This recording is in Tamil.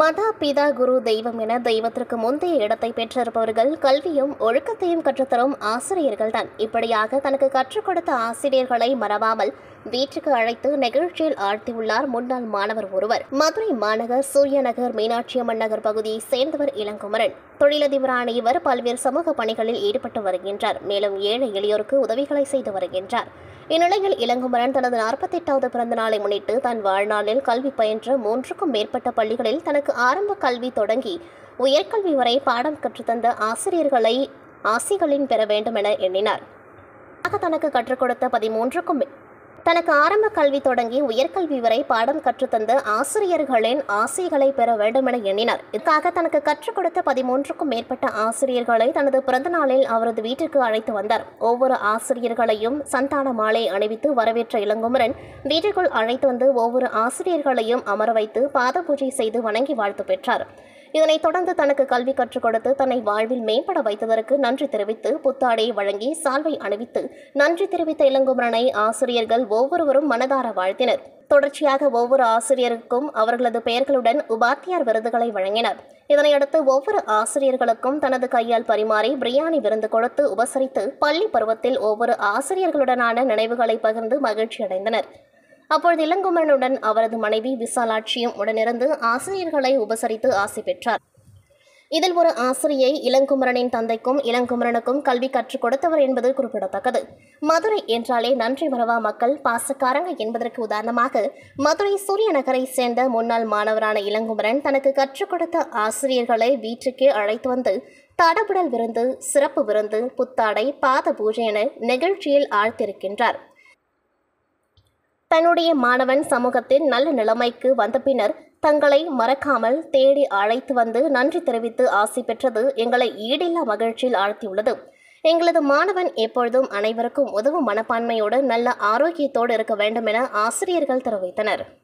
மதா பிதா குரு தெய்வம் என தெய்வத்திற்கு முந்தைய இடத்தை பெற்றிருப்பவர்கள் கல்வியும் ஒழுக்கத்தையும் கற்றுத்தரும் ஆசிரியர்கள்தான் இப்படியாக தனக்கு கற்றுக் கொடுத்த ஆசிரியர்களை மறவாமல் வீட்டுக்கு அழைத்து நிகழ்ச்சியில் ஆழ்த்தியுள்ளார் முன்னாள் மாணவர் ஒருவர் மதுரை மாநகர் சூரியநகர் மீனாட்சியம்மன் நகர் பகுதியைச் சேர்ந்தவர் இளங்குமரன் தொழிலதிபரான இவர் பல்வேறு சமூக பணிகளில் ஈடுபட்டு வருகின்றார் மேலும் ஏழை எளியோருக்கு உதவிகளை செய்து வருகின்றார் இந்நிலையில் இளங்குமரன் தனது நாற்பத்தெட்டாவது பிறந்த நாளை முன்னிட்டு தன் வாழ்நாளில் கல்வி பயின்ற மூன்றுக்கும் மேற்பட்ட பள்ளிகளில் தனக்கு ஆரம்ப கல்வி தொடங்கி உயர்கல்வி வரை பாடம் கற்றுத்தந்த ஆசிரியர்களை ஆசிகளின் பெற வேண்டும் என எண்ணினார் ஆக தனக்கு கற்றுக் கொடுத்த பதிமூன்றுக்கும் மே- தனக்கு ஆரம்ப கல்வி தொடங்கி உயர்கல்வி வரை பாடம் கற்றுத்தந்த ஆசிரியர்களின் ஆசைகளை பெற வேண்டும் என எண்ணினார் இதற்காக தனக்கு கற்றுக் கொடுத்த பதிமூன்றுக்கும் மேற்பட்ட ஆசிரியர்களை தனது பிறந்த நாளில் அவரது வீட்டிற்கு அழைத்து வந்தார் ஒவ்வொரு ஆசிரியர்களையும் சந்தான மாலை அணிவித்து வரவேற்ற இளங்குமரன் வீட்டிற்குள் அழைத்து வந்து ஒவ்வொரு ஆசிரியர்களையும் அமர வைத்து பாத பூஜை செய்து வணங்கி வாழ்த்து பெற்றார் இதனைத் தொடர்ந்து தனக்கு கல்வி கற்றுக் கொடுத்து தன்னை வாழ்வில் மேம்பட வைத்ததற்கு நன்றி தெரிவித்து புத்தாடையை வழங்கி சால்வை அணிவித்து நன்றி தெரிவித்த இளங்குமரனை ஆசிரியர்கள் ஒவ்வொருவரும் மனதார வாழ்த்தினர் தொடர்ச்சியாக ஒவ்வொரு ஆசிரியருக்கும் அவர்களது பெயர்களுடன் உபாத்தியார் விருதுகளை வழங்கினர் இதனையடுத்து ஒவ்வொரு ஆசிரியர்களுக்கும் தனது கையால் பரிமாறி பிரியாணி விருந்து கொடுத்து உபசரித்து பள்ளி பருவத்தில் ஒவ்வொரு ஆசிரியர்களுடனான நினைவுகளை பகிர்ந்து மகிழ்ச்சி அடைந்தனர் அப்பொழுது இளங்குமரனுடன் அவரது மனைவி விசாலாட்சியும் உடனிருந்து ஆசிரியர்களை உபசரித்து ஆசி பெற்றார் இதில் ஒரு ஆசிரியை இளங்குமரனின் தந்தைக்கும் இளங்குமரனுக்கும் கல்வி கற்றுக் கொடுத்தவர் என்பது குறிப்பிடத்தக்கது மதுரை என்றாலே நன்றி மறவா மக்கள் பாசக்காரங்க என்பதற்கு உதாரணமாக மதுரை சூரிய நகரை சேர்ந்த முன்னாள் மாணவரான இளங்குமரன் தனக்கு கற்றுக் கொடுத்த ஆசிரியர்களை வீட்டுக்கே அழைத்து வந்து தடபுடல் விருந்து சிறப்பு விருந்து புத்தாடை பாத பூஜை என நிகழ்ச்சியில் ஆழ்த்திருக்கின்றார் தன்னுடைய மாணவன் சமூகத்தில் நல்ல நிலைமைக்கு வந்த பின்னர் தங்களை மறக்காமல் தேடி அழைத்து வந்து நன்றி தெரிவித்து ஆசி பெற்றது எங்களை ஈடில்லா மகிழ்ச்சியில் ஆழ்த்தியுள்ளது எங்களது மாணவன் எப்பொழுதும் அனைவருக்கும் உதவும் மனப்பான்மையோடு நல்ல ஆரோக்கியத்தோடு இருக்க வேண்டும் என ஆசிரியர்கள் தெரிவித்தனர்